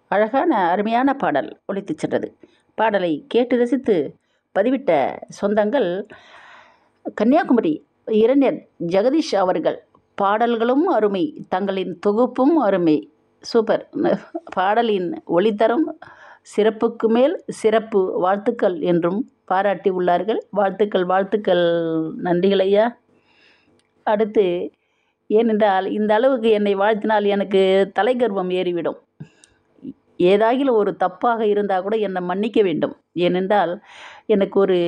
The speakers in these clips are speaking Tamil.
அழகான அருமையான பாடல் ஒலித்துச் சென்றது பாடலை கேட்டு ரசித்து பதிவிட்ட சொந்தங்கள் கன்னியாகுமரி இளைஞர் ஜெகதீஷ் அவர்கள் பாடல்களும் அருமை தங்களின் தொகுப்பும் அருமை சூப்பர் பாடலின் ஒளித்தரம் சிறப்புக்கு மேல் சிறப்பு வாழ்த்துக்கள் என்றும் பாராட்டி உள்ளார்கள் வாழ்த்துக்கள் வாழ்த்துக்கள் நன்றிகள் ஐயா அடுத்து ஏனென்றால் இந்த அளவுக்கு என்னை வாழ்த்தினால் எனக்கு தலைகர்வம் ஏறிவிடும் ஏதாகிலும் ஒரு தப்பாக இருந்தால் கூட என்னை மன்னிக்க வேண்டும் ஏனென்றால் எனக்கு ஒரு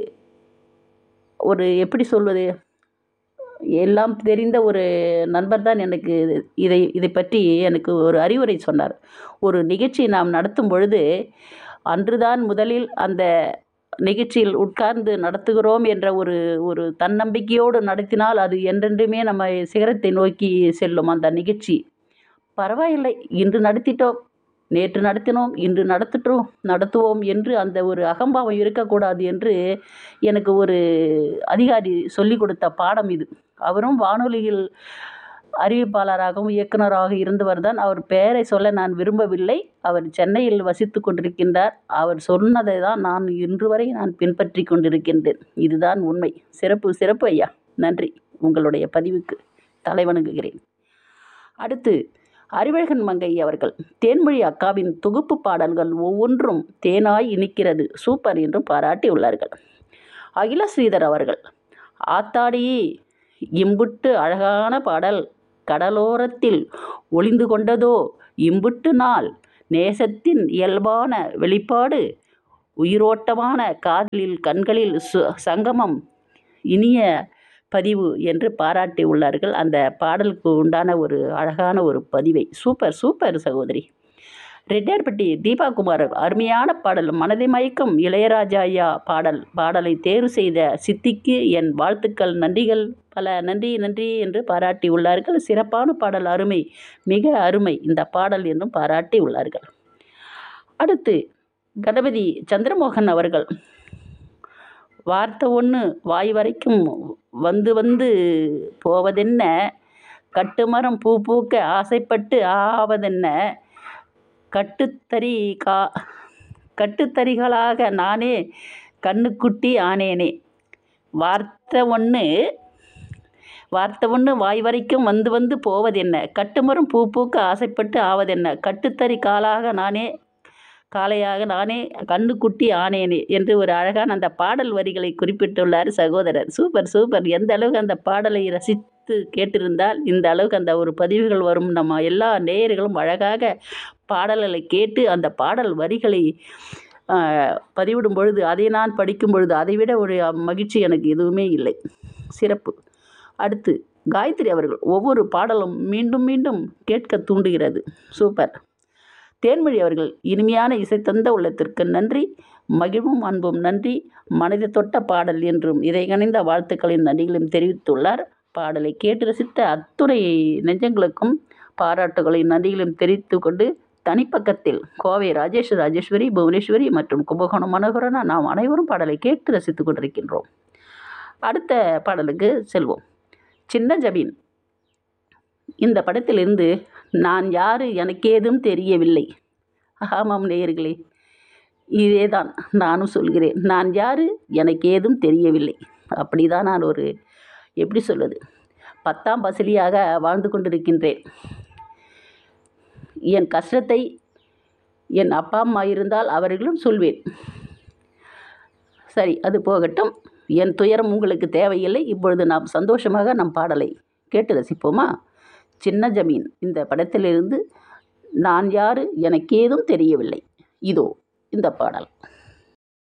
ஒரு எப்படி சொல்வது எல்லாம் தெரிந்த ஒரு நண்பர் தான் எனக்கு இதை இதை பற்றி எனக்கு ஒரு அறிவுரை சொன்னார் ஒரு நிகழ்ச்சி நாம் நடத்தும் பொழுது அன்றுதான் முதலில் அந்த நிகழ்ச்சியில் உட்கார்ந்து நடத்துகிறோம் என்ற ஒரு ஒரு தன்னம்பிக்கையோடு நடத்தினால் அது என்றென்றுமே நம்ம சிகரத்தை நோக்கி செல்லும் அந்த நிகழ்ச்சி பரவாயில்லை இன்று நடத்திட்டோம் நேற்று நடத்தினோம் இன்று நடத்திட்டோம் நடத்துவோம் என்று அந்த ஒரு அகம்பாவம் இருக்கக்கூடாது என்று எனக்கு ஒரு அதிகாரி சொல்லிக் கொடுத்த பாடம் இது அவரும் வானொலியில் அறிவிப்பாளராகவும் இயக்குனராக இருந்தவர் தான் அவர் பெயரை சொல்ல நான் விரும்பவில்லை அவர் சென்னையில் வசித்து கொண்டிருக்கின்றார் அவர் சொன்னதை தான் நான் இன்று வரை நான் பின்பற்றி கொண்டிருக்கின்றேன் இதுதான் உண்மை சிறப்பு சிறப்பு ஐயா நன்றி உங்களுடைய பதிவுக்கு தலைவணங்குகிறேன் அடுத்து அறிவழகன் மங்கை அவர்கள் தேன்மொழி அக்காவின் தொகுப்பு பாடல்கள் ஒவ்வொன்றும் தேனாய் இனிக்கிறது சூப்பர் என்று பாராட்டி உள்ளார்கள் அகில ஸ்ரீதர் அவர்கள் ஆத்தாடி இம்புட்டு அழகான பாடல் கடலோரத்தில் ஒளிந்து கொண்டதோ இம்புட்டு நாள் நேசத்தின் இயல்பான வெளிப்பாடு உயிரோட்டமான காதலில் கண்களில் சு சங்கமம் இனிய பதிவு என்று பாராட்டி உள்ளார்கள் அந்த பாடலுக்கு உண்டான ஒரு அழகான ஒரு பதிவை சூப்பர் சூப்பர் சகோதரி ரெட்டியார்பட்டி தீபா குமார் அருமையான பாடல் மனதை மயக்கும் இளையராஜா ஐயா பாடல் பாடலை தேர்வு செய்த சித்திக்கு என் வாழ்த்துக்கள் நன்றிகள் பல நன்றி நன்றி என்று பாராட்டி உள்ளார்கள் சிறப்பான பாடல் அருமை மிக அருமை இந்த பாடல் என்றும் பாராட்டி உள்ளார்கள் அடுத்து கணபதி சந்திரமோகன் அவர்கள் வார்த்தை ஒன்று வாய் வரைக்கும் வந்து வந்து போவதென்ன கட்டுமரம் பூ பூக்க ஆசைப்பட்டு ஆவதென்ன கட்டுத்தறி கா கட்டுத்தறிகளாக நானே கண்ணுக்குட்டி ஆனேனே வார்த்தை ஒன்று வார்த்தை ஒன்று வாய் வரைக்கும் வந்து வந்து போவதென்ன கட்டுமரம் பூ பூக்க ஆசைப்பட்டு ஆவதென்ன கட்டுத்தறி காலாக நானே காளையாக நானே கண்ணுக்குட்டி ஆனேனே என்று ஒரு அழகான அந்த பாடல் வரிகளை குறிப்பிட்டுள்ளார் சகோதரர் சூப்பர் சூப்பர் எந்த அளவுக்கு அந்த பாடலை ரசித்து கேட்டிருந்தால் இந்த அளவுக்கு அந்த ஒரு பதிவுகள் வரும் நம்ம எல்லா நேயர்களும் அழகாக பாடல்களை கேட்டு அந்த பாடல் வரிகளை பதிவிடும் பொழுது அதை நான் படிக்கும் பொழுது அதைவிட ஒரு மகிழ்ச்சி எனக்கு எதுவுமே இல்லை சிறப்பு அடுத்து காயத்ரி அவர்கள் ஒவ்வொரு பாடலும் மீண்டும் மீண்டும் கேட்க தூண்டுகிறது சூப்பர் தேன்மொழி அவர்கள் இனிமையான இசை தந்த உள்ளத்திற்கு நன்றி மகிழ்வும் அன்பும் நன்றி மனதை தொட்ட பாடல் என்றும் இதை கணிந்த வாழ்த்துக்களின் நன்றிகளையும் தெரிவித்துள்ளார் பாடலை கேட்டு ரசித்த அத்துணை நெஞ்சங்களுக்கும் பாராட்டுகளையும் நன்றிகளையும் தெரிவித்து கொண்டு தனிப்பக்கத்தில் கோவை ராஜேஷ் ராஜேஸ்வரி புவனேஸ்வரி மற்றும் கும்பகோணம் மனோகரனா நாம் அனைவரும் பாடலை கேட்டு ரசித்து கொண்டிருக்கின்றோம் அடுத்த பாடலுக்கு செல்வோம் சின்ன ஜபீன் இந்த படத்திலிருந்து நான் யார் எனக்கேதும் தெரியவில்லை ஆமாம் நேயர்களே இதே தான் நானும் சொல்கிறேன் நான் யார் எனக்கு ஏதும் தெரியவில்லை அப்படி தான் நான் ஒரு எப்படி சொல்வது பத்தாம் பசலியாக வாழ்ந்து கொண்டிருக்கின்றேன் என் கஷ்டத்தை என் அப்பா அம்மா இருந்தால் அவர்களும் சொல்வேன் சரி அது போகட்டும் என் துயரம் உங்களுக்கு தேவையில்லை இப்பொழுது நாம் சந்தோஷமாக நம் பாடலை கேட்டு ரசிப்போமா சின்ன ஜமீன் இந்த படத்திலிருந்து நான் யார் எனக்கேதும் தெரியவில்லை இதோ இந்த பாடல்